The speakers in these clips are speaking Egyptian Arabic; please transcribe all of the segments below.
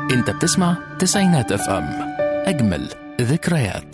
انت بتسمع تسعينات اف ام اجمل ذكريات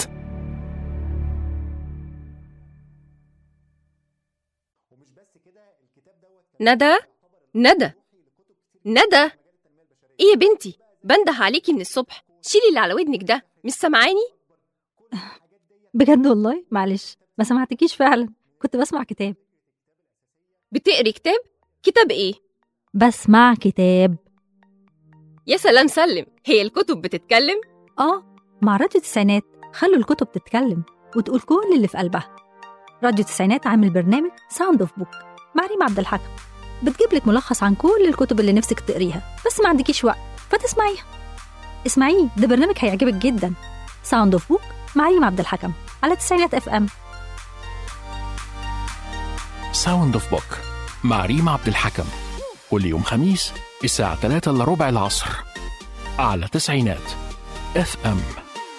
ندى ندى ندى ايه يا بنتي بنده عليكي من الصبح شيلي اللي على ودنك ده مش سامعاني بجد والله معلش ما سمعتكيش فعلا كنت بسمع كتاب بتقري كتاب كتاب ايه بسمع كتاب يا سلام سلم هي الكتب بتتكلم اه مع راديو التسعينات خلوا الكتب تتكلم وتقول كل اللي في قلبها راديو التسعينات عامل برنامج ساوند اوف بوك مع ريم عبد الحكم بتجيب لك ملخص عن كل الكتب اللي نفسك تقريها بس ما عندكيش وقت فتسمعيها اسمعيه ده برنامج هيعجبك جدا ساوند اوف بوك مع ريم عبد الحكم على تسعينات اف ام ساوند اوف بوك مع ريم عبد الحكم كل يوم خميس الساعة 3 الا ربع العصر على تسعينات اف ام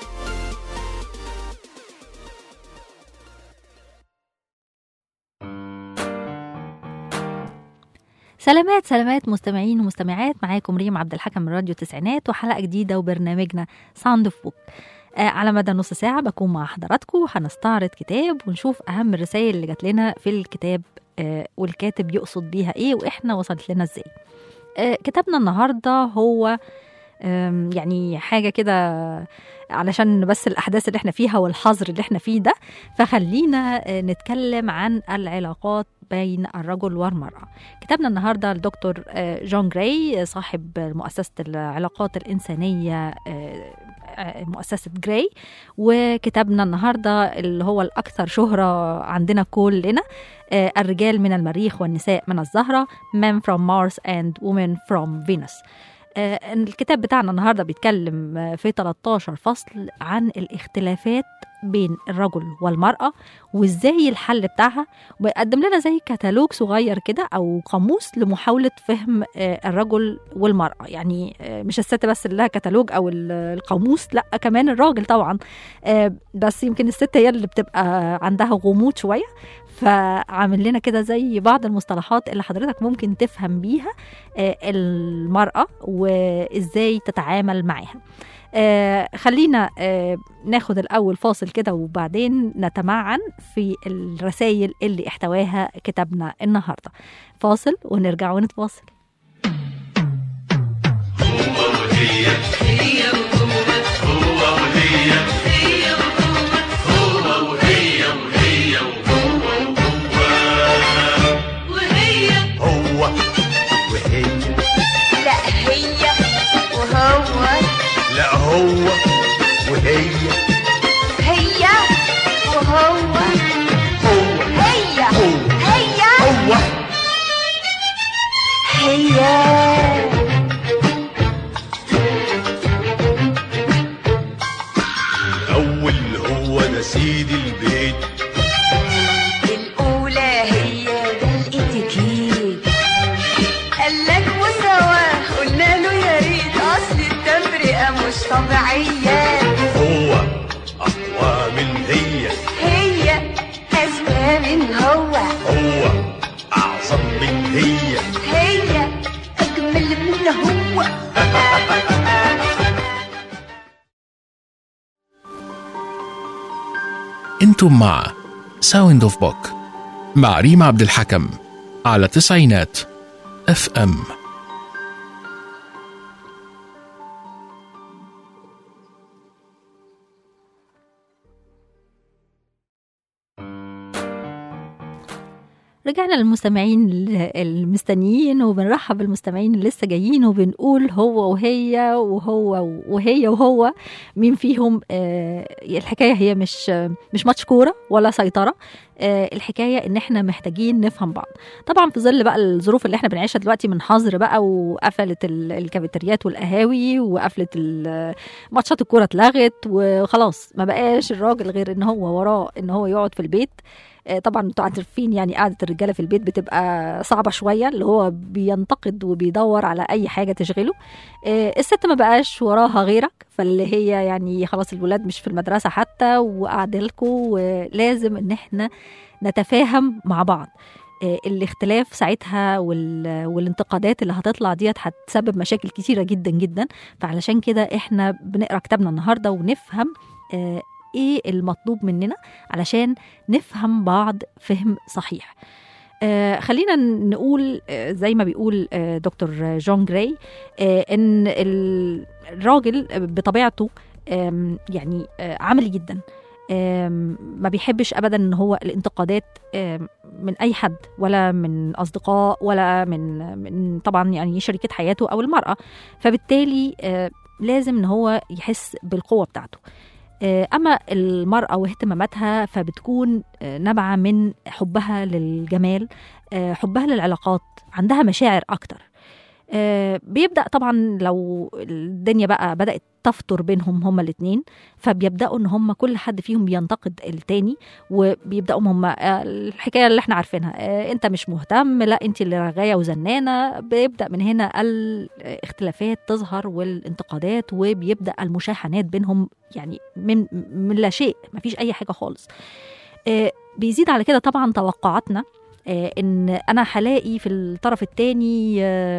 سلامات سلامات مستمعين ومستمعات معاكم ريم عبد الحكم من راديو التسعينات وحلقه جديده وبرنامجنا ساوند اوف بوك آه على مدى نص ساعه بكون مع حضراتكم هنستعرض كتاب ونشوف اهم الرسائل اللي جات لنا في الكتاب آه والكاتب يقصد بيها ايه واحنا وصلت لنا ازاي آه كتابنا النهارده هو آم، يعني حاجه كده علشان بس الاحداث اللي احنا فيها والحظر اللي احنا فيه ده فخلينا آه، نتكلم عن العلاقات بين الرجل والمراه كتابنا النهارده الدكتور آه، جون جراي آه، صاحب مؤسسه العلاقات الانسانيه آه، آه، مؤسسه جراي وكتابنا النهارده اللي هو الاكثر شهره عندنا كلنا آه، الرجال من المريخ والنساء من الزهره Men from Mars and Women from Venus آه، الكتاب بتاعنا النهارده بيتكلم آه، في 13 فصل عن الاختلافات بين الرجل والمرأة وازاي الحل بتاعها وبيقدم لنا زي كتالوج صغير كده او قاموس لمحاولة فهم آه، الرجل والمرأة يعني آه، مش الست بس اللي لها كتالوج او ال- القاموس لا كمان الراجل طبعا آه، بس يمكن الست هي اللي بتبقى عندها غموض شوية فعامل لنا كده زي بعض المصطلحات اللي حضرتك ممكن تفهم بيها آه، المرأة وإزاي تتعامل معاها آه خلينا آه ناخد الأول فاصل كده وبعدين نتمعن في الرسائل اللي احتواها كتابنا النهاردة فاصل ونرجع ونتواصل هو وهي لا هي وهو لا هو وهي هي وهو هو هي هو هي هو هي الأول هو ده سيد البيت الأولى هي ده الاتيكيت قالك مساواة قلنا له يا ريت أصل التفرقة مش طبيعية هو أقوى من هي هي أذكى من هو هو أعظم من هي هي أجمل من هو انتم مع ساوند اوف بوك مع ريم عبد الحكم على تسعينات اف ام رجعنا للمستمعين ال- المستنيين وبنرحب بالمستمعين اللي لسه جايين وبنقول هو وهي وهو وهي وهو مين فيهم آه الحكايه هي مش مش ماتش كوره ولا سيطره آه الحكايه ان احنا محتاجين نفهم بعض طبعا في ظل بقى الظروف اللي احنا بنعيشها دلوقتي من حظر بقى وقفلت ال- الكافيتريات والقهاوي وقفلت ال- ماتشات الكوره اتلغت وخلاص ما بقاش الراجل غير ان هو وراه ان هو يقعد في البيت آه، طبعا انتوا عارفين يعني قعده الرجاله في البيت بتبقى صعبه شويه اللي هو بينتقد وبيدور على اي حاجه تشغله آه، الست ما بقاش وراها غيرك فاللي هي يعني خلاص الولاد مش في المدرسه حتى وقاعده لكم ولازم ان احنا نتفاهم مع بعض آه، الاختلاف ساعتها وال... والانتقادات اللي هتطلع ديت هتسبب مشاكل كتيره جدا جدا فعلشان كده احنا بنقرا كتابنا النهارده ونفهم آه، ايه المطلوب مننا علشان نفهم بعض فهم صحيح آه خلينا نقول آه زي ما بيقول آه دكتور جون جراي آه ان ال- الراجل بطبيعته آم، يعني آه عملي جدا آم، ما بيحبش ابدا ان هو الانتقادات آم، من اي حد ولا من اصدقاء ولا من من طبعا يعني شريكه حياته او المراه فبالتالي آه، لازم ان هو يحس بالقوه بتاعته آه، اما المراه واهتماماتها فبتكون آه، نابعه من حبها للجمال آه، حبها للعلاقات عندها مشاعر اكتر آه، بيبدا طبعا لو الدنيا بقى بدات تفطر بينهم هما الاثنين فبيبداوا ان هما كل حد فيهم بينتقد التاني وبيبداوا هما آه، الحكايه اللي احنا عارفينها آه، انت مش مهتم لا انت اللي رغايه وزنانه بيبدا من هنا الاختلافات تظهر والانتقادات وبيبدا المشاحنات بينهم يعني من من لا شيء مفيش اي حاجه خالص آه، بيزيد على كده طبعا توقعاتنا آه، ان انا هلاقي في الطرف الثاني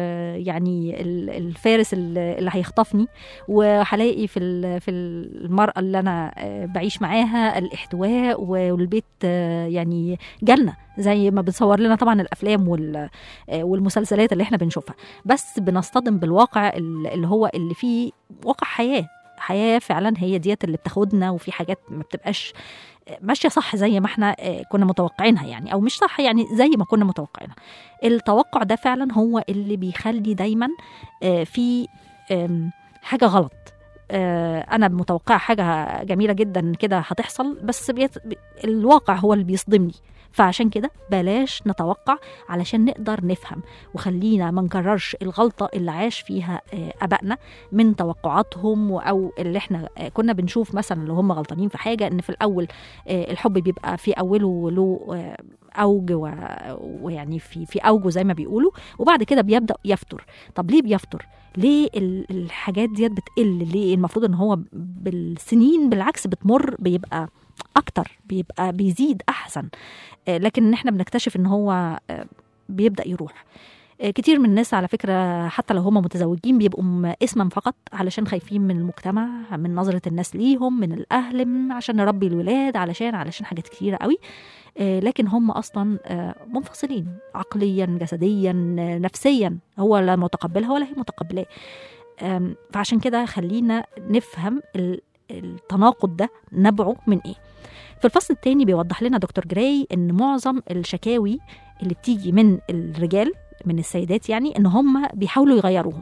يعني ال- الفارس اللي اللي هيخطفني وهلاقي في ال- في المراه اللي انا آه، بعيش معاها الاحتواء والبيت آه، يعني جنه زي ما بتصور لنا طبعا الافلام وال- آه، والمسلسلات اللي احنا بنشوفها بس بنصطدم بالواقع ال- اللي هو اللي فيه واقع حياه حياه فعلا هي ديت اللي بتاخدنا وفي حاجات ما بتبقاش ماشيه صح زي ما احنا آه، كنا متوقعينها يعني او مش صح يعني زي ما كنا متوقعينها التوقع ده فعلا هو اللي بيخلي دايما آه، في آم، حاجه غلط آه، انا متوقعه حاجه جميله جدا كده هتحصل بس بيت... الواقع هو اللي بيصدمني فعشان كده بلاش نتوقع علشان نقدر نفهم وخلينا ما نكررش الغلطه اللي عاش فيها آه، ابائنا من توقعاتهم او اللي احنا آه، كنا بنشوف مثلا لو هم غلطانين في حاجه ان في الاول آه، الحب بيبقى في اوله له آه، اوج و- ويعني في في اوجه زي ما بيقولوا وبعد كده بيبدا يفتر طب ليه بيفتر ليه ال- الحاجات ديت بتقل ليه المفروض ان هو بالسنين بالعكس بتمر بيبقى اكتر بيبقى بيزيد احسن آه، لكن ان احنا بنكتشف ان هو آه، بيبدا يروح آه، كتير من الناس على فكرة حتى لو هم متزوجين بيبقوا م- اسما فقط علشان خايفين من المجتمع من نظرة الناس ليهم من الأهل من عشان نربي الولاد علشان علشان حاجات كتيرة قوي آه، لكن هم أصلا آه، منفصلين عقليا جسديا آه، نفسيا هو لا متقبلها ولا هي متقبلاه آم، فعشان كده خلينا نفهم ال- التناقض ده نبعه من ايه في الفصل الثاني بيوضح لنا دكتور جراي ان معظم الشكاوي اللي بتيجي من الرجال من السيدات يعني ان هم بيحاولوا يغيروهم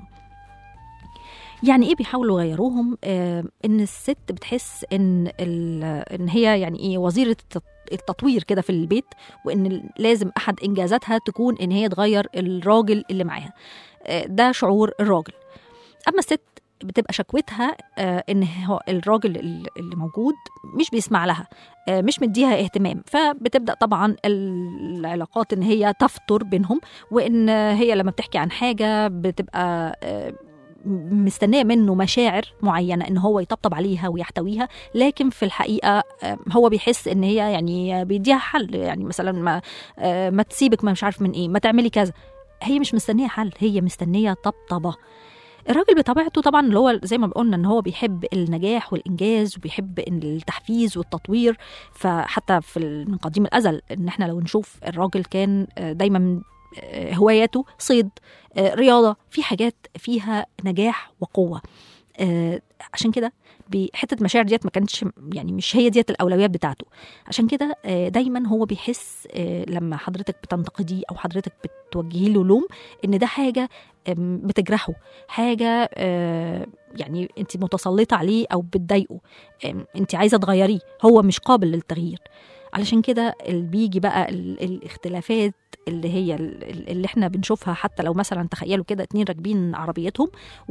يعني ايه بيحاولوا يغيروهم آه ان الست بتحس ان ال- ان هي يعني ايه وزيره التط- التطوير كده في البيت وان لازم احد انجازاتها تكون ان هي تغير الراجل اللي معاها آه ده شعور الراجل اما الست بتبقى شكوتها آه ان هو الراجل ال- اللي موجود مش بيسمع لها آه مش مديها اهتمام فبتبدا طبعا العلاقات ان هي تفطر بينهم وان هي لما بتحكي عن حاجه بتبقى آه، مستنيه منه مشاعر معينه ان هو يطبطب عليها ويحتويها لكن في الحقيقه آه، هو بيحس ان هي يعني بيديها حل يعني مثلا ما آه، ما تسيبك ما مش عارف من ايه ما تعملي كذا هي مش مستنيه حل هي مستنيه طبطبه الراجل بطبيعته طبعا اللي هو زي ما قلنا ان هو بيحب النجاح والانجاز وبيحب إن التحفيز والتطوير فحتى في ال- من قديم الازل ان احنا لو نشوف الراجل كان آه، دايما آه، هواياته صيد آه، رياضه في حاجات فيها نجاح وقوه آه، عشان كده بحته مشاعر ديت ما كانتش يعني مش هي ديت الاولويات بتاعته عشان كده آه، دايما هو بيحس آه، لما حضرتك بتنتقديه او حضرتك بتوجهي له لوم ان ده حاجه آم، بتجرحه حاجه آه، يعني انت متسلطه عليه او بتضايقه آم، انت عايزه تغيريه هو مش قابل للتغيير علشان كده اللي بيجي بقى ال- الاختلافات اللي هي ال- ال- اللي احنا بنشوفها حتى لو مثلا تخيلوا كده اتنين راكبين عربيتهم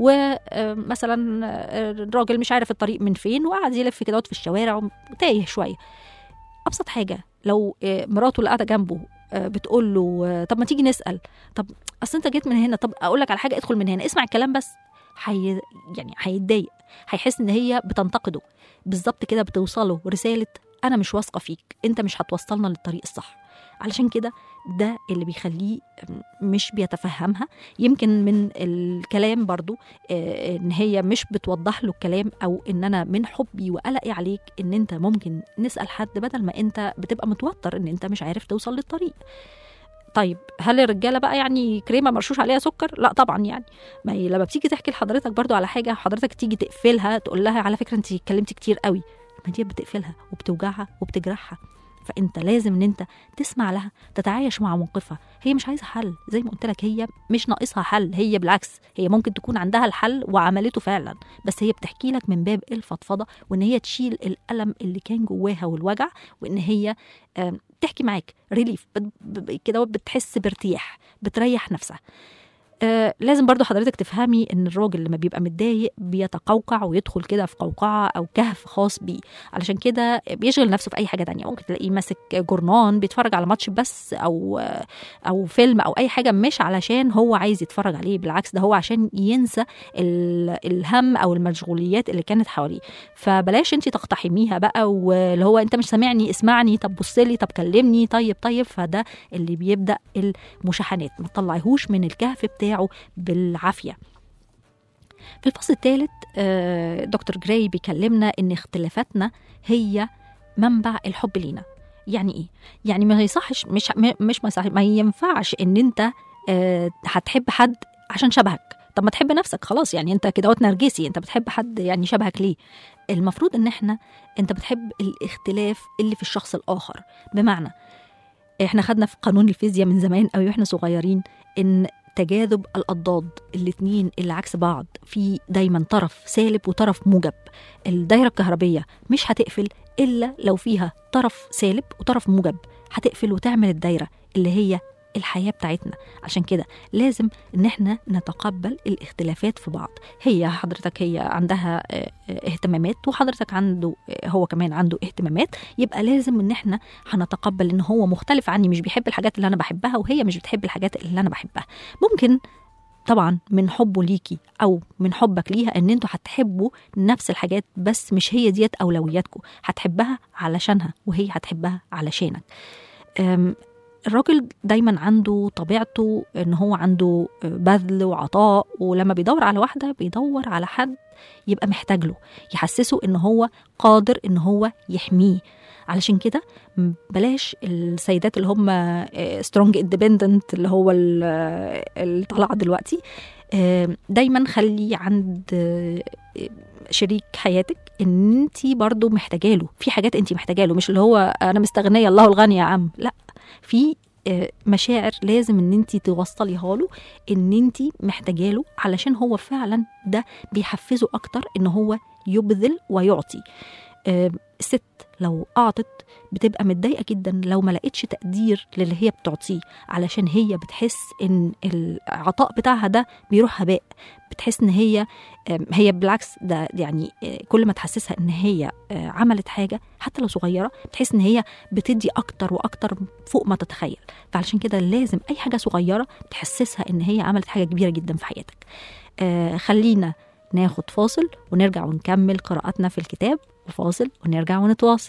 ومثلا الراجل مش عارف الطريق من فين وقاعد يلف كده في الشوارع وتايه شويه ابسط حاجه لو آه، مراته اللي قاعده جنبه آه، بتقول له آه، طب ما تيجي نسال طب اصل انت جيت من هنا طب اقول لك على حاجه ادخل من هنا اسمع الكلام بس حي يعني هيتضايق هيحس ان هي بتنتقده بالظبط كده بتوصله رساله انا مش واثقه فيك انت مش هتوصلنا للطريق الصح علشان كده ده اللي بيخليه مش بيتفهمها يمكن من الكلام برضو آه، ان هي مش بتوضح له الكلام او ان انا من حبي وقلقي عليك ان انت ممكن نسال حد بدل ما انت بتبقى متوتر ان انت مش عارف توصل للطريق طيب هل الرجاله بقى يعني كريمه مرشوش عليها سكر لا طبعا يعني ما هي لما بتيجي تحكي لحضرتك برضو على حاجه حضرتك تيجي تقفلها تقول لها على فكره انت اتكلمتي كتير قوي ما دي بتقفلها وبتوجعها وبتجرحها فانت لازم ان انت تسمع لها تتعايش مع موقفها هي مش عايزه حل زي ما قلت لك هي مش ناقصها حل هي بالعكس هي ممكن تكون عندها الحل وعملته فعلا بس هي بتحكي لك من باب الفضفضه وان هي تشيل الالم اللي كان جواها والوجع وان هي آم، تحكي معاك ريليف كده بتحس بارتياح بتريح نفسها آه لازم برضو حضرتك تفهمي ان الراجل لما بيبقى متضايق بيتقوقع ويدخل كده في قوقعه او كهف خاص بيه علشان كده بيشغل نفسه في اي حاجه تانية ممكن تلاقيه ماسك جورنان بيتفرج على ماتش بس او او فيلم او اي حاجه مش علشان هو عايز يتفرج عليه بالعكس ده هو عشان ينسى ال- الهم او المشغوليات اللي كانت حواليه فبلاش انت تقتحميها بقى واللي هو انت مش سامعني اسمعني طب بص لي طب كلمني طيب طيب فده اللي بيبدا المشاحنات ما تطلعيهوش من الكهف بتاعه بالعافيه في الفصل الثالث آه، دكتور جراي بيكلمنا ان اختلافاتنا هي منبع الحب لينا يعني ايه يعني ما يصحش مش م- مش ما, يصحش ما ينفعش ان انت آه، هتحب حد عشان شبهك طب ما تحب نفسك خلاص يعني انت كده وقت نرجسي انت بتحب حد يعني شبهك ليه المفروض ان احنا انت بتحب الاختلاف اللي في الشخص الاخر بمعنى احنا خدنا في قانون الفيزياء من زمان قوي واحنا صغيرين ان تجاذب الاضداد الاتنين اللي عكس بعض في دايما طرف سالب وطرف موجب الدايره الكهربيه مش هتقفل الا لو فيها طرف سالب وطرف موجب هتقفل وتعمل الدايره اللي هي الحياه بتاعتنا عشان كده لازم ان احنا نتقبل الاختلافات في بعض هي حضرتك هي عندها آه، آه، اهتمامات وحضرتك عنده آه، هو كمان عنده اهتمامات يبقى لازم ان احنا هنتقبل ان هو مختلف عني مش بيحب الحاجات اللي انا بحبها وهي مش بتحب الحاجات اللي انا بحبها ممكن طبعا من حبه ليكي او من حبك ليها ان انتوا هتحبوا نفس الحاجات بس مش هي ديت اولوياتكم هتحبها علشانها وهي هتحبها علشانك أم، الراجل دايما عنده طبيعته ان هو عنده بذل وعطاء ولما بيدور على واحده بيدور على حد يبقى محتاج له يحسسه ان هو قادر ان هو يحميه علشان كده م- بلاش السيدات اللي هم سترونج اندبندنت اللي هو ال- اللي طالعه دلوقتي آه، دايما خلي عند آه، شريك حياتك ان انت برضو محتاجه له في حاجات انت محتاجه له مش اللي هو انا مستغنيه الله الغني يا عم لا في آه، مشاعر لازم ان انت توصليها له ان انت محتاجه له علشان هو فعلا ده بيحفزه اكتر ان هو يبذل ويعطي آه، الست لو اعطت بتبقى متضايقه جدا لو ما لقيتش تقدير للي هي بتعطيه علشان هي بتحس ان العطاء بتاعها ده بيروح هباء بتحس ان هي آم، هي بالعكس ده يعني آه، كل ما تحسسها ان هي آه، عملت حاجه حتى لو صغيره بتحس ان هي بتدي اكتر واكتر فوق ما تتخيل فعلشان كده لازم اي حاجه صغيره تحسسها ان هي عملت حاجه كبيره جدا في حياتك آه خلينا ناخد فاصل ونرجع ونكمل قراءتنا في الكتاب وفاصل ونرجع ونتواصل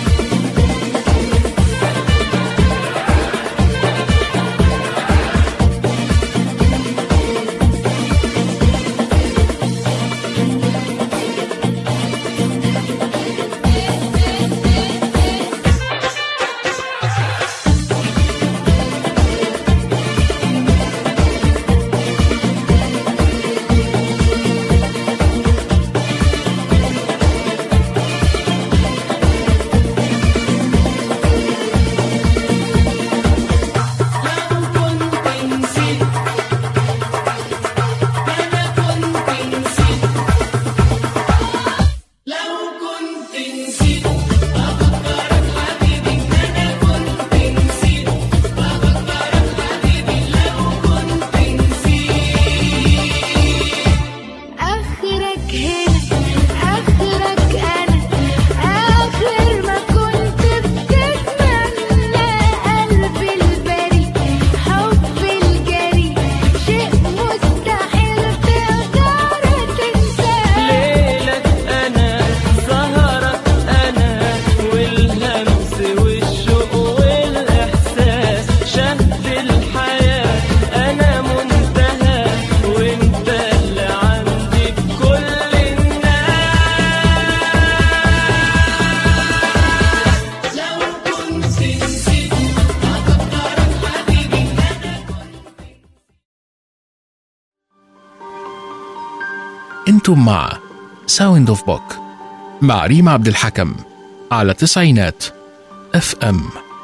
Chiquitito, أنتم مع ساوند اوف بوك مع ريم عبد الحكم على تسعينات اف ام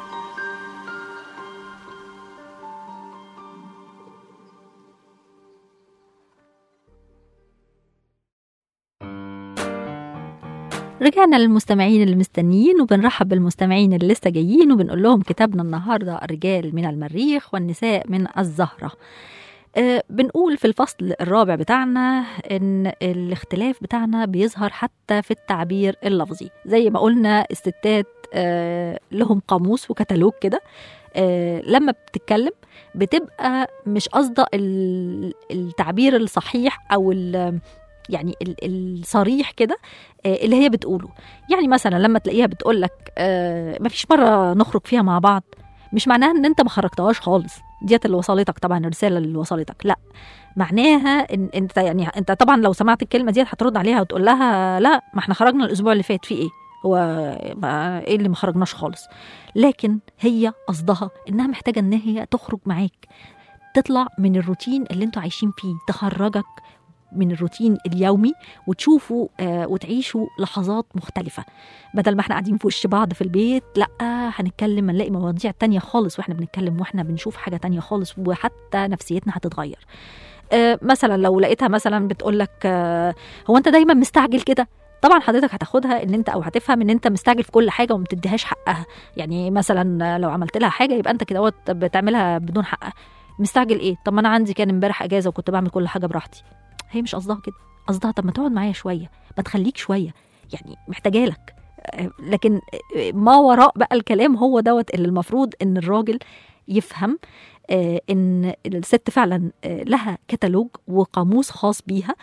رجعنا للمستمعين اللي مستنيين وبنرحب بالمستمعين اللي لسه جايين وبنقول لهم كتابنا النهارده الرجال من المريخ والنساء من الزهره. آه، بنقول في الفصل الرابع بتاعنا ان الاختلاف بتاعنا بيظهر حتى في التعبير اللفظي زي ما قلنا الستات آه، لهم قاموس وكتالوج كده آه، لما بتتكلم بتبقى مش قصده ال- التعبير الصحيح او ال- يعني ال- الصريح كده آه، اللي هي بتقوله يعني مثلا لما تلاقيها بتقول لك ما فيش مره نخرج فيها مع بعض مش معناها ان انت ما خرجتهاش خالص ديت اللي وصلتك طبعا الرساله اللي وصلتك لا معناها ان انت يعني انت طبعا لو سمعت الكلمه ديت هترد عليها وتقول لها لا ما احنا خرجنا الاسبوع اللي فات في ايه هو ما ايه اللي ما خرجناش خالص لكن هي قصدها انها محتاجه ان هي تخرج معاك تطلع من الروتين اللي انتوا عايشين فيه تخرجك من الروتين اليومي وتشوفوا آه وتعيشوا لحظات مختلفة بدل ما احنا قاعدين في وش بعض في البيت لا هنتكلم هنلاقي مواضيع تانية خالص واحنا بنتكلم واحنا بنشوف حاجة تانية خالص وحتى نفسيتنا هتتغير آه مثلا لو لقيتها مثلا بتقول لك آه هو انت دايما مستعجل كده طبعا حضرتك هتاخدها ان انت او هتفهم ان انت مستعجل في كل حاجه وما بتديهاش حقها يعني مثلا لو عملت لها حاجه يبقى انت كده بتعملها بدون حقها مستعجل ايه طب ما انا عندي كان امبارح اجازه وكنت بعمل كل حاجه براحتي هي مش قصدها كده قصدها طب ما تقعد معايا شويه ما تخليك شويه يعني محتاجه لك لكن ما وراء بقى الكلام هو دوت اللي المفروض ان الراجل يفهم آه، ان الست فعلا آه، لها كتالوج وقاموس خاص بيها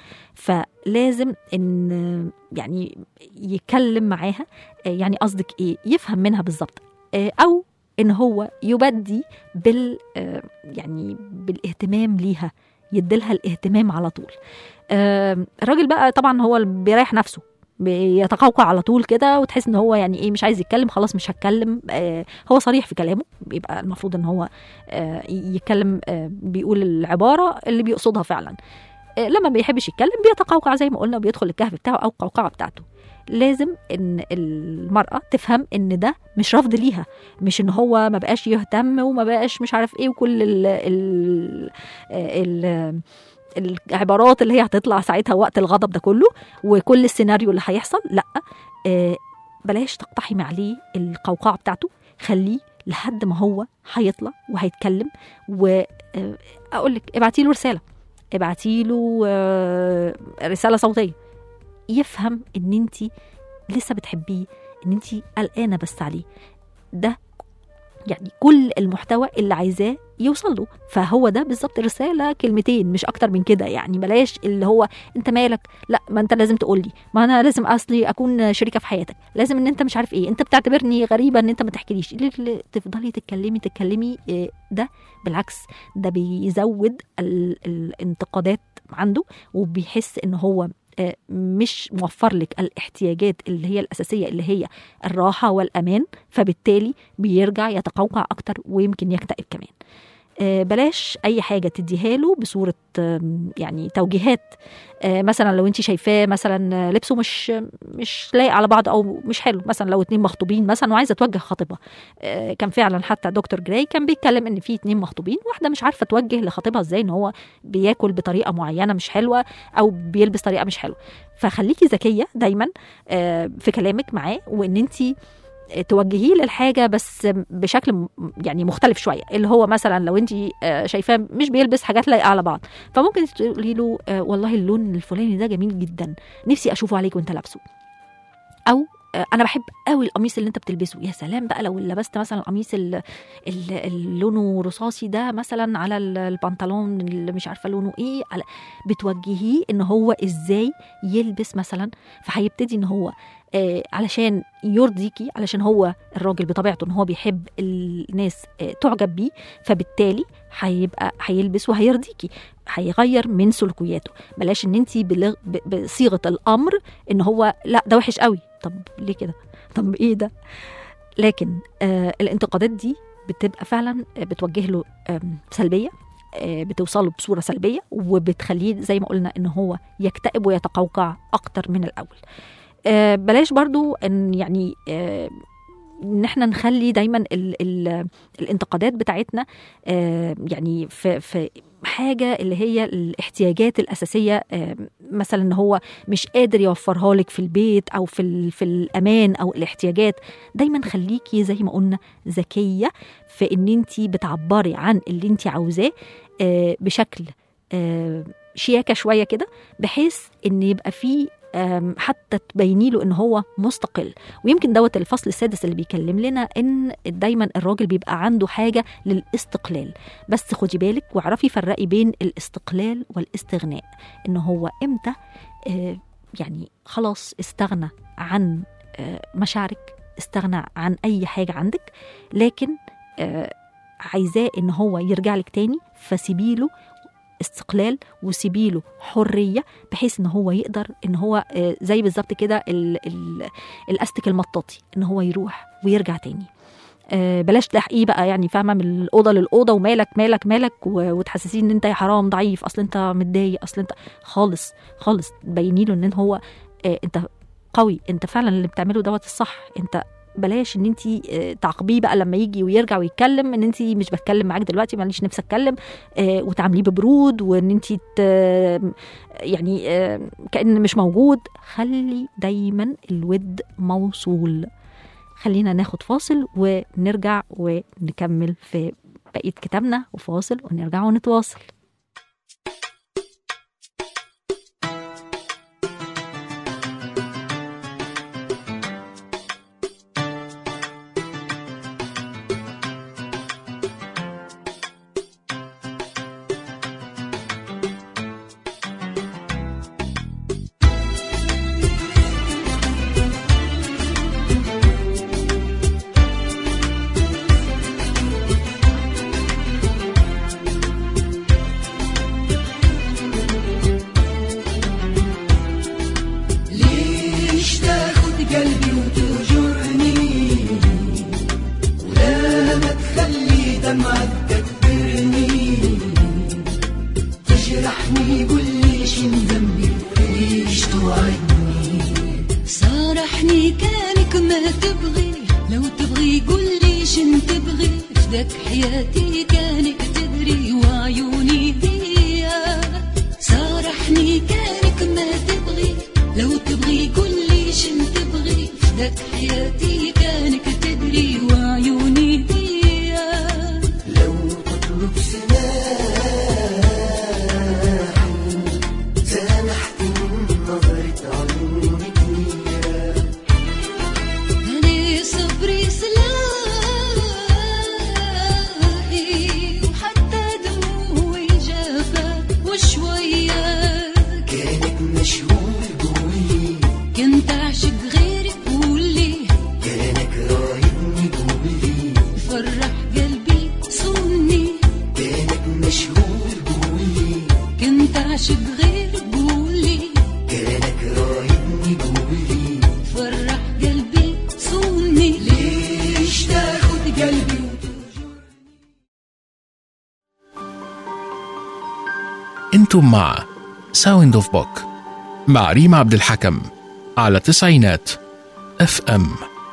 فلازم ان آه، يعني يتكلم معاها آه، يعني قصدك ايه يفهم منها بالظبط آه، او ان هو يبدي بال آه، يعني بالاهتمام ليها يديلها الاهتمام على طول آه، الراجل بقى طبعا هو اللي بيريح نفسه بيتقوقع على طول كده وتحس ان هو يعني ايه مش عايز يتكلم خلاص مش هتكلم آه هو صريح في كلامه بيبقى المفروض ان هو آه يتكلم آه بيقول العباره اللي بيقصدها فعلا آه لما بيحبش يتكلم بيتقوقع زي ما قلنا وبيدخل الكهف بتاعه او القوقعه بتاعته لازم ان المراه تفهم ان ده مش رفض ليها مش ان هو ما بقاش يهتم وما بقاش مش عارف ايه وكل ال ال, ال العبارات اللي هي هتطلع ساعتها وقت الغضب ده كله وكل السيناريو اللي هيحصل لا آه بلاش تقتحمي عليه القوقعه بتاعته خليه لحد ما هو هيطلع وهيتكلم واقول لك ابعتي له رساله ابعتي له آه رساله صوتيه يفهم ان انت لسه بتحبيه ان انت قلقانه بس عليه ده يعني كل المحتوى اللي عايزاه يوصل له فهو ده بالظبط رساله كلمتين مش اكتر من كده يعني بلاش اللي هو انت مالك لا ما انت لازم تقول لي ما انا لازم اصلي اكون شريكه في حياتك لازم ان انت مش عارف ايه انت بتعتبرني غريبه ان انت ما تحكيليش ليه- ليه تفضلي تتكلمي تتكلمي إيه ده بالعكس ده بيزود ال- الانتقادات عنده وبيحس ان هو آه، مش موفر لك الاحتياجات اللي هي الاساسيه اللي هي الراحه والامان فبالتالي بيرجع يتقوقع اكتر ويمكن يكتئب كمان آه، بلاش اي حاجه تديها له بصوره آم، يعني توجيهات آه، مثلا لو انت شايفاه مثلا آه، لبسه مش مش لايق على بعض او مش حلو مثلا لو اتنين مخطوبين مثلا وعايزه توجه خطيبها آه، كان فعلا حتى دكتور جراي كان بيتكلم ان في اتنين مخطوبين واحده مش عارفه توجه لخطيبها ازاي ان هو بياكل بطريقه معينه مش حلوه او بيلبس طريقه مش حلوه فخليكي ذكيه دايما آه، في كلامك معاه وان انت توجهيه للحاجه بس بشكل م- يعني مختلف شويه اللي هو مثلا لو انت شايفاه مش بيلبس حاجات لايقه على بعض فممكن تقولي له آه، والله اللون الفلاني ده جميل جدا نفسي اشوفه عليك وانت لابسه او آه، انا بحب قوي القميص اللي انت بتلبسه يا سلام بقى لو لبست مثلا القميص ال- ال- اللي لونه رصاصي ده مثلا على ال- البنطلون اللي مش عارفه لونه ايه على بتوجهيه ان هو ازاي يلبس مثلا فهيبتدي ان هو آه علشان يرضيكي علشان هو الراجل بطبيعته ان هو بيحب الناس آه تعجب بيه فبالتالي هيبقى هيلبس وهيرضيكي هيغير من سلوكياته بلاش ان انت بصيغه الامر ان هو لا ده وحش قوي طب ليه كده طب ايه ده لكن آه الانتقادات دي بتبقى فعلا بتوجه له آم، سلبيه آه، بتوصله بصوره سلبيه وبتخليه زي ما قلنا ان هو يكتئب ويتقوقع اكتر من الاول آه، بلاش برضو ان يعني آه، ان احنا نخلي دايما ال ال الانتقادات بتاعتنا آه، يعني في في حاجه اللي هي الاحتياجات الاساسيه آه، مثلا ان هو مش قادر يوفرها لك في البيت او في ال- في الامان او الاحتياجات دايما خليكي زي ما قلنا ذكيه في ان انت بتعبري عن اللي انت عاوزاه آه، بشكل آه، شياكه شويه كده بحيث ان يبقى فيه آم، حتى تبيني له ان هو مستقل ويمكن دوت الفصل السادس اللي بيكلم لنا ان دايما الراجل بيبقى عنده حاجه للاستقلال بس خدي بالك واعرفي فرقي بين الاستقلال والاستغناء ان هو امتى آه، يعني خلاص استغنى عن آه، مشاعرك استغنى عن اي حاجه عندك لكن آه، عايزاه ان هو يرجع لك تاني فسيبيله استقلال وسيبيله حريه بحيث ان هو يقدر ان هو آه، زي بالظبط كده ال- ال- الاستك المطاطي ان هو يروح ويرجع تاني آه، بلاش تحقيه بقى يعني فاهمه من الاوضه للاوضه ومالك مالك مالك و- وتحسسيه ان انت يا حرام ضعيف اصل انت متضايق اصل انت خالص خالص بيني له ان هو آه، انت قوي انت فعلا اللي بتعمله دوت الصح انت بلاش ان انت تعاقبيه بقى لما يجي ويرجع ويتكلم ان انت مش بتكلم معاك دلوقتي ماليش نفسي اتكلم آه، وتعامليه ببرود وان انت يعني آه، كأن مش موجود خلي دايما الود موصول خلينا ناخد فاصل ونرجع ونكمل في بقية كتابنا وفاصل ونرجع ونتواصل ليش تاخد قلبي وتهجرني ولا ما تخلي دمعك تكبرني تجرحني قول لي شن ذنبي ليش توعدني صارحني كانك ما تبغي لو تبغي قول لي شن تبغي فداك حياتي كانك تدري وعيوني هي صارحني كانك ما تبغي لو تبغي قول لي شن تبغي فداك حياتي كانك تدري وعيوني هي لو تطلب سماحي سامحت من نظرة عيونك نيرة أنا صبري سلاحي وحتى دموعي جافة وشوية كانك مشغول قولي كنت أعشق غيرك قولي كانك رايدني قولي فرح قلبي صوني كانك مشغول قولي كنت أعشق غيرك قولي كانك رايدني قولي فرح قلبي صوني ليش تاخد قلبي انتم مع ساوند اوف بوك مع ريم عبد الحكم على تسعينات اف ام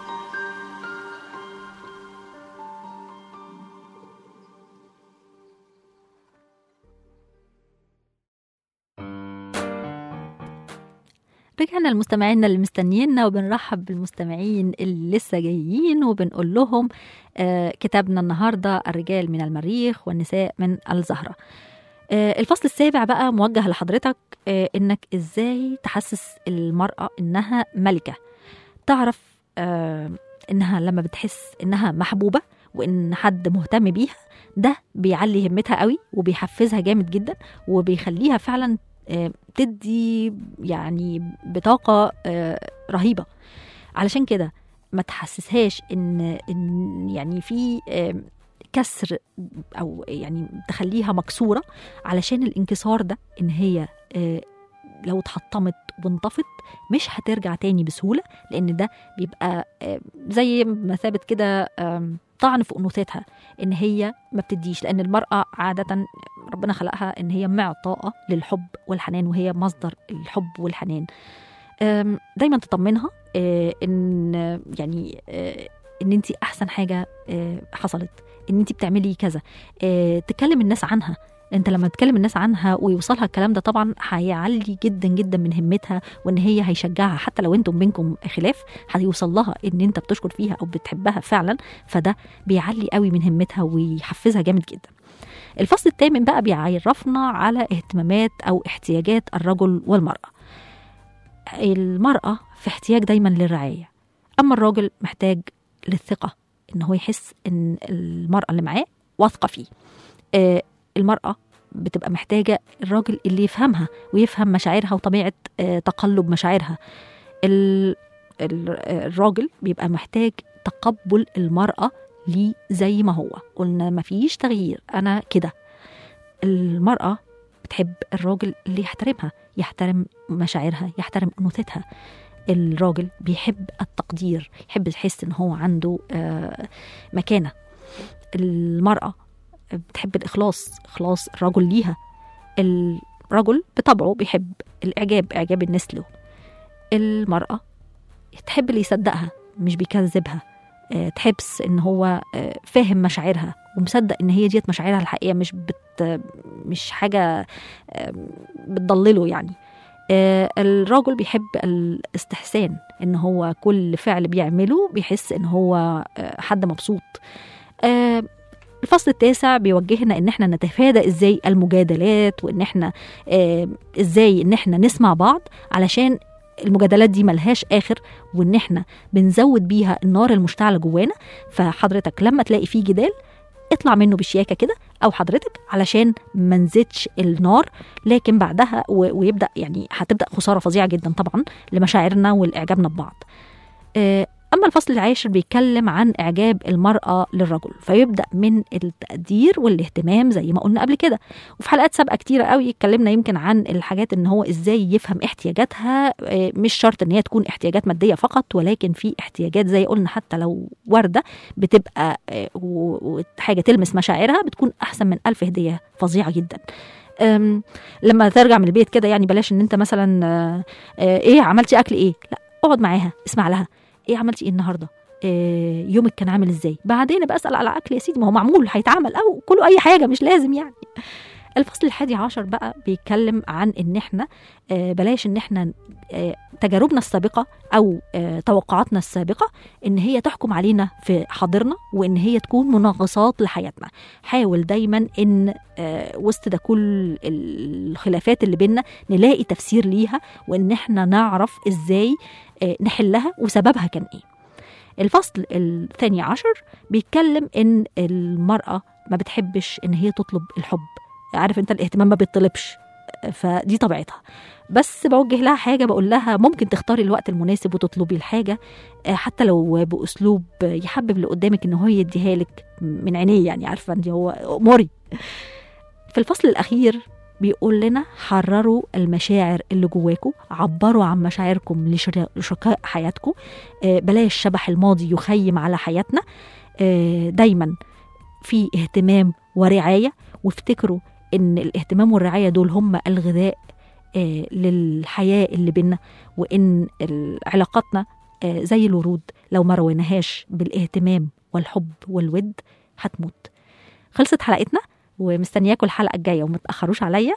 رجعنا لمستمعينا اللي مستنيينا وبنرحب بالمستمعين اللي لسه جايين وبنقول لهم آه كتابنا النهارده الرجال من المريخ والنساء من الزهره. آه الفصل السابع بقى موجه لحضرتك آه انك ازاي تحسس المراه انها ملكه. تعرف آه انها لما بتحس انها محبوبه وان حد مهتم بيها ده بيعلي همتها قوي وبيحفزها جامد جدا وبيخليها فعلا آه، تدي يعني بطاقة آه، رهيبة علشان كده ما تحسسهاش ان ان يعني في آه، كسر او يعني تخليها مكسورة علشان الانكسار ده ان هي آه، لو اتحطمت وانطفت مش هترجع تاني بسهوله لان ده بيبقى آه، زي مثابه كده آم، طعن في انوثتها ان هي ما بتديش لان المراه عاده ربنا خلقها ان هي معطاءه للحب والحنان وهي مصدر الحب والحنان آم، دايما تطمنها آه، ان آه، يعني آه، ان انت احسن حاجه آه، حصلت ان انت بتعملي كذا آه، تكلم الناس عنها انت لما تكلم الناس عنها ويوصلها الكلام ده طبعا هيعلي جدا جدا من همتها وان هي هيشجعها حتى لو انتم بينكم خلاف هيوصل لها ان انت بتشكر فيها او بتحبها فعلا فده بيعلي قوي من همتها ويحفزها جامد جدا الفصل الثامن بقى بيعرفنا على اهتمامات او احتياجات الرجل والمراه المراه في احتياج دايما للرعايه اما الراجل محتاج للثقه ان هو يحس ان المراه اللي معاه واثقه فيه آه المراه بتبقى محتاجه الراجل اللي يفهمها ويفهم مشاعرها وطبيعه آه تقلب مشاعرها ال- ال- الراجل بيبقى محتاج تقبل المراه ليه زي ما هو قلنا مفيش تغيير انا كده المراه بتحب الراجل اللي يحترمها يحترم مشاعرها يحترم انوثتها الراجل بيحب التقدير يحب يحس ان هو عنده آه، مكانه المراه بتحب الاخلاص اخلاص الرجل ليها الرجل بطبعه بيحب الاعجاب اعجاب الناس له المراه تحب اللي يصدقها مش بيكذبها آه، تحبس ان هو آه، فاهم مشاعرها ومصدق ان هي ديت مشاعرها الحقيقيه مش بت مش حاجه آه، بتضلله يعني آه، الراجل بيحب الاستحسان ان هو كل فعل بيعمله بيحس ان هو آه، حد مبسوط آه، الفصل التاسع بيوجهنا ان احنا نتفادى ازاي المجادلات وان احنا آه، ازاي ان احنا نسمع بعض علشان المجادلات دي ملهاش اخر وان احنا بنزود بيها النار المشتعله جوانا فحضرتك لما تلاقي فيه جدال اطلع منه بشياكه كده او حضرتك علشان ما نزيدش النار لكن بعدها و- ويبدا يعني هتبدا خساره فظيعه جدا طبعا لمشاعرنا والاعجابنا ببعض آه، اما الفصل العاشر بيتكلم عن اعجاب المراه للرجل فيبدا من التقدير والاهتمام زي ما قلنا قبل كده وفي حلقات سابقه كتيره قوي اتكلمنا يمكن عن الحاجات ان هو ازاي يفهم احتياجاتها آه، مش شرط ان هي تكون احتياجات ماديه فقط ولكن في احتياجات زي قلنا حتى لو ورده بتبقى آه، و- وحاجه تلمس مشاعرها بتكون احسن من ألف هديه فظيعه جدا أم، لما ترجع من البيت كده يعني بلاش ان انت مثلا آه، آه، ايه عملتي اكل ايه لا اقعد معاها اسمع لها ايه عملتي ايه النهارده إيه يومك كان عامل ازاي بعدين ابقى اسال على اكل يا سيدي ما هو معمول هيتعمل او كله اي حاجه مش لازم يعني الفصل الحادي عشر بقى بيتكلم عن ان احنا آه، بلاش ان احنا آه، تجاربنا السابقه او آه، توقعاتنا السابقه ان هي تحكم علينا في حاضرنا وان هي تكون منغصات لحياتنا حاول دايما ان آه، وسط ده كل الخلافات اللي بينا نلاقي تفسير ليها وان احنا نعرف ازاي آه، نحلها وسببها كان ايه الفصل الثاني عشر بيتكلم ان المرأة ما بتحبش ان هي تطلب الحب عارف انت الاهتمام ما بيطلبش فدي طبيعتها بس بوجه لها حاجة بقول لها ممكن تختاري الوقت المناسب وتطلبي الحاجة آه، حتى لو بأسلوب يحبب اللي قدامك ان هو يديها لك من عينيه يعني عارفة ان هو أموري في الفصل الأخير بيقول لنا حرروا المشاعر اللي جواكم عبروا عن مشاعركم لشرا- لشركاء حياتكم آه، بلاش شبح الماضي يخيم على حياتنا آه، دايما في اهتمام ورعاية وافتكروا ان الاهتمام والرعاية دول هم الغذاء آه، للحياة اللي بينا وان ال- علاقاتنا آه، زي الورود لو ما رويناهاش بالاهتمام والحب والود هتموت خلصت حلقتنا ومستنياكم الحلقة الجاية وما تأخروش عليا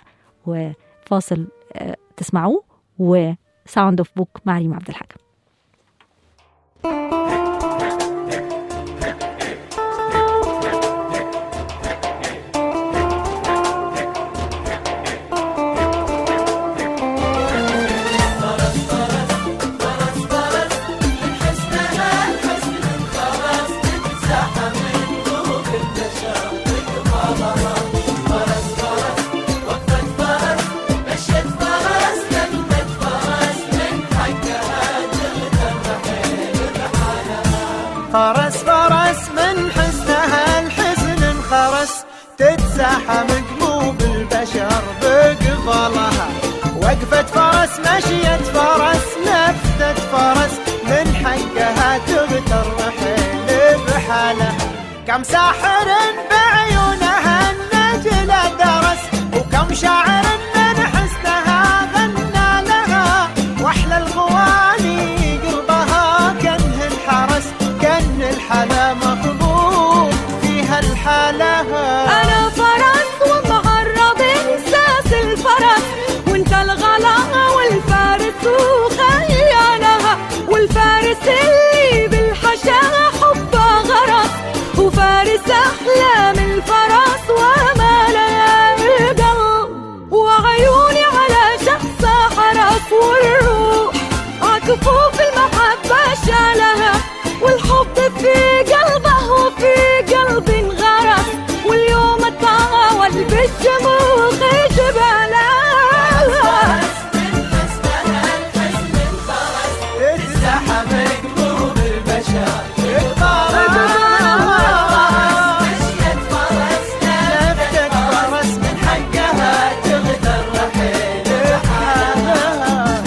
وفاصل آه، تسمعوه وساوند اوف بوك مع ريم عبد الحكم فرس فرس من حسنها الحزن انخرس تتزاحم قلوب البشر بقبلها وقفت فرس فرس مشيت فرس لفتت فرس من حقها تغتر رحيل بحالها كم ساحر بعيونها النجل درس وكم شاعر من حسنها غنى لها واحلى الغواني قربها كنه الحرس كن الحلا مقبول فيها الحالة أنا فرس ومعرب إنساس الفرس وانت الغلا والفارس وخيانها والفارس اللي بالحشا حبه غرس وفارس أحلام الفرس ومالها القلب وعيوني على شخصها حرس والروح عكفوف المحبة شالها والحب في قلبه وفي قلبي انغرس واليوم اتطاول بالشموخ جبالها اتزحم قلوب البشر لفتت فرس من حقها تغدر رحيل حالها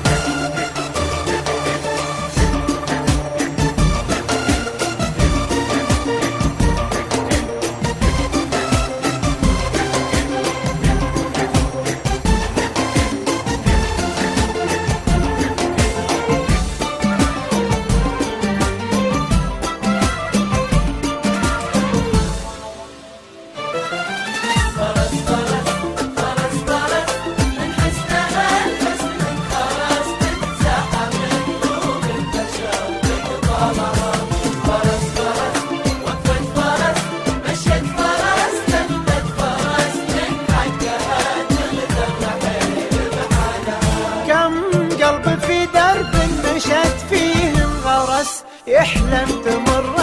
كم قلب في درب مشت فيه انغرس يحلم تمر